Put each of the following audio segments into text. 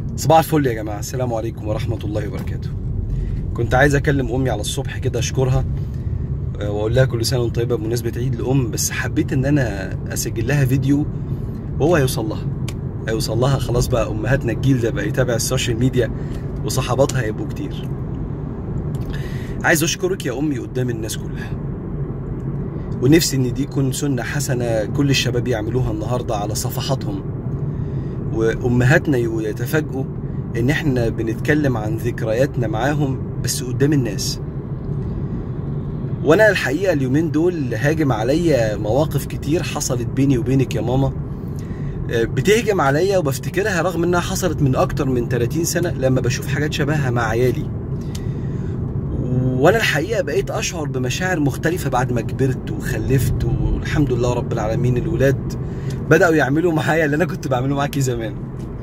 صباح الفل يا جماعة السلام عليكم ورحمة الله وبركاته كنت عايز أكلم أمي على الصبح كده أشكرها آه، وأقول لها كل سنة وأنت طيبة بمناسبة عيد الأم بس حبيت إن أنا أسجل لها فيديو وهو هيوصل لها هيوصل لها خلاص بقى أمهاتنا الجيل ده بقى يتابع السوشيال ميديا وصحباتها هيبقوا كتير عايز أشكرك يا أمي قدام الناس كلها ونفسي إن دي تكون سنة حسنة كل الشباب يعملوها النهاردة على صفحاتهم وامهاتنا يتفاجئوا ان احنا بنتكلم عن ذكرياتنا معاهم بس قدام الناس وانا الحقيقه اليومين دول هاجم عليا مواقف كتير حصلت بيني وبينك يا ماما آه، بتهجم عليا وبفتكرها رغم انها حصلت من اكتر من 30 سنه لما بشوف حاجات شبهها مع عيالي وانا الحقيقه بقيت اشعر بمشاعر مختلفه بعد ما كبرت وخلفت والحمد لله رب العالمين الولاد بداوا يعملوا معايا اللي انا كنت بعمله معاكي زمان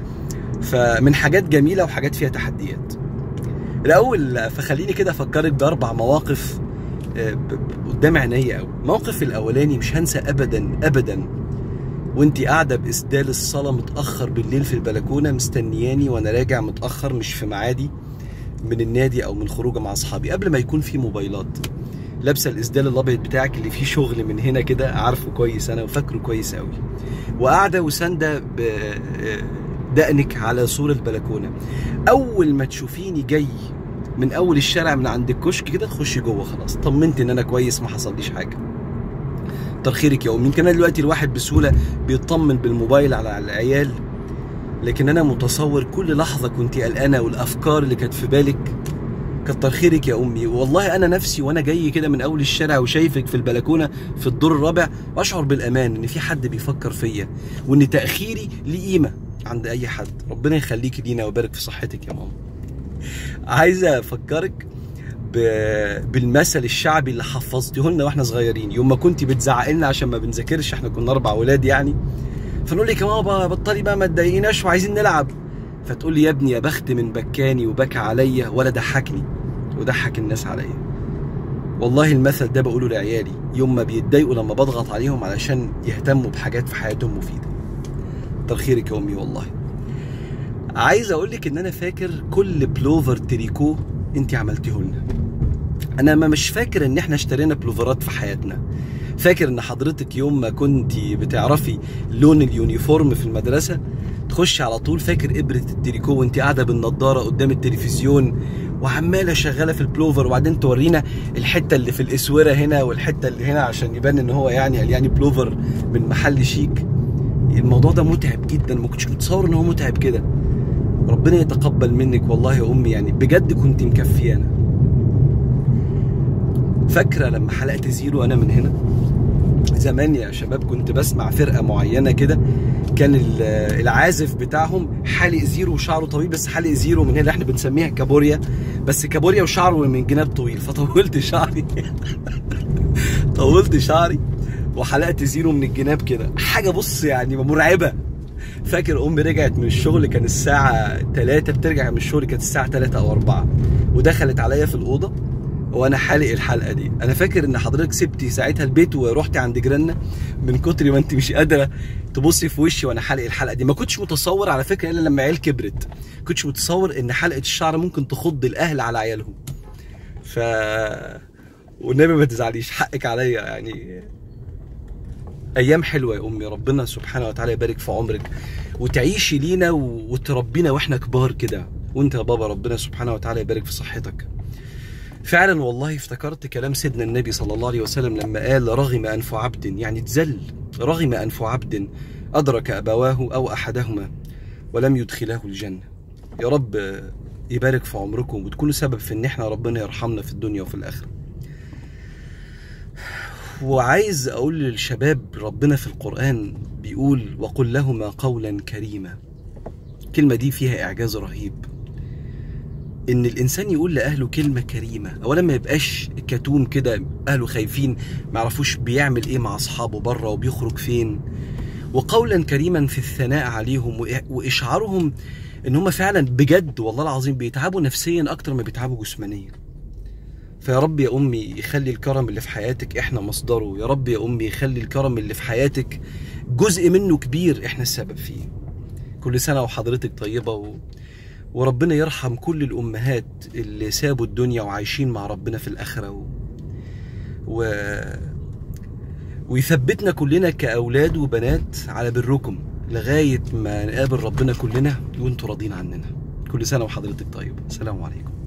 فمن حاجات جميله وحاجات فيها تحديات الاول فخليني كده افكرك باربع مواقف آه، ب- ب- قدام عينيا قوي الموقف الاولاني مش هنسى ابدا ابدا وانتي قاعده باسدال الصلاه متاخر بالليل في البلكونه مستنياني وانا راجع متاخر مش في ميعادي من النادي او من خروجه مع اصحابي قبل ما يكون في موبايلات لابسه الاسدال الابيض بتاعك اللي فيه شغل من هنا كده عارفه كويس انا وفاكره كويس قوي وقاعده وسانده بدقنك على سور البلكونه اول ما تشوفيني جاي من اول الشارع من عند الكشك كده تخشي جوه خلاص طمنت ان انا كويس ما حصليش حاجه كتر خيرك يا امي يمكن انا دلوقتي الواحد بسهوله بيطمن بالموبايل على العيال لكن انا متصور كل لحظه كنت قلقانه والافكار اللي كانت في بالك كتر خيرك يا امي والله انا نفسي وانا جاي كده من اول الشارع وشايفك في البلكونه في الدور الرابع بشعر بالامان ان في حد بيفكر فيا وان تاخيري ليه قيمه عند اي حد ربنا يخليك لينا ويبارك في صحتك يا ماما عايزه افكرك ب- بالمثل الشعبي اللي حفظته لنا واحنا صغيرين يوم ما كنت بتزعق لنا عشان ما بنذاكرش احنا كنا اربع ولاد يعني فنقول لك يا ماما بطلي بقى ما تضايقيناش وعايزين نلعب فتقول لي يا ابني يا بخت من بكاني وبكى عليا ولا ضحكني وضحك الناس عليا والله المثل ده بقوله لعيالي يوم ما بيتضايقوا لما بضغط عليهم علشان يهتموا بحاجات في حياتهم مفيده كتر خيرك يا امي والله عايز اقول لك ان انا فاكر كل بلوفر تريكو انت عملتيه لنا انا ما مش فاكر ان احنا اشترينا بلوفرات في حياتنا فاكر ان حضرتك يوم ما كنت بتعرفي لون اليونيفورم في المدرسه تخشي على طول فاكر ابره التريكو وانت قاعده بالنضاره قدام التلفزيون وعماله شغاله في البلوفر وبعدين تورينا الحته اللي في الاسوره هنا والحته اللي هنا عشان يبان ان هو يعني يعني بلوفر من محل شيك الموضوع ده متعب جدا ما كنتش متصور ان هو متعب كده ربنا يتقبل منك والله يا امي يعني بجد كنت مكفيانا فاكره لما حلقت زيرو انا من هنا زمان يا شباب كنت بسمع فرقه معينه كده كان ال- العازف بتاعهم حالق زيرو وشعره طويل بس حالق زيرو من هنا اللي احنا بنسميها كابوريا بس كابوريا وشعره من جناب طويل فطولت شعري طولت شعري وحلقت زيرو من الجناب كده حاجه بص يعني مرعبه فاكر امي رجعت من الشغل كان الساعه 3 بترجع من الشغل كانت الساعه 3 او 4 ودخلت عليا في الاوضه وانا حالق الحلقه دي انا فاكر ان حضرتك سبتي ساعتها البيت ورحتي عند جيراننا من كتر ما انت مش قادره تبصي في وشي وانا حالق الحلقه دي ما كنتش متصور على فكره الا لما عيال كبرت كنتش متصور ان حلقه الشعر ممكن تخض الاهل على عيالهم ف والنبي ما تزعليش حقك عليا يعني ايام حلوه يا امي ربنا سبحانه وتعالى يبارك في عمرك وتعيشي لينا و- وتربينا واحنا كبار كده وانت يا بابا ربنا سبحانه وتعالى يبارك في صحتك فعلا والله افتكرت كلام سيدنا النبي صلى الله عليه وسلم لما قال رغم انف عبد يعني اتذل رغم انف عبد ادرك ابواه او احدهما ولم يدخله الجنه يا رب يبارك في عمركم وتكونوا سبب في ان احنا ربنا يرحمنا في الدنيا وفي الاخره وعايز اقول للشباب ربنا في القران بيقول وقل لهما قولا كريما الكلمه دي فيها اعجاز رهيب ان الانسان يقول لاهله كلمه كريمه اولا ما يبقاش كتوم كده اهله خايفين ما يعرفوش بيعمل ايه مع اصحابه بره وبيخرج فين وقولا كريما في الثناء عليهم وإ- واشعارهم ان هم فعلا بجد والله العظيم بيتعبوا نفسيا اكتر ما بيتعبوا جسمانيا فيا رب يا امي يخلي الكرم اللي في حياتك احنا مصدره يا رب يا امي يخلي الكرم اللي في حياتك جزء منه كبير احنا السبب فيه كل سنه وحضرتك طيبه و... وربنا يرحم كل الامهات اللي سابوا الدنيا وعايشين مع ربنا في الاخره و... و... ويثبتنا كلنا كاولاد وبنات على بركم لغايه ما نقابل ربنا كلنا وانتوا راضين عننا كل سنه وحضرتك طيب السلام عليكم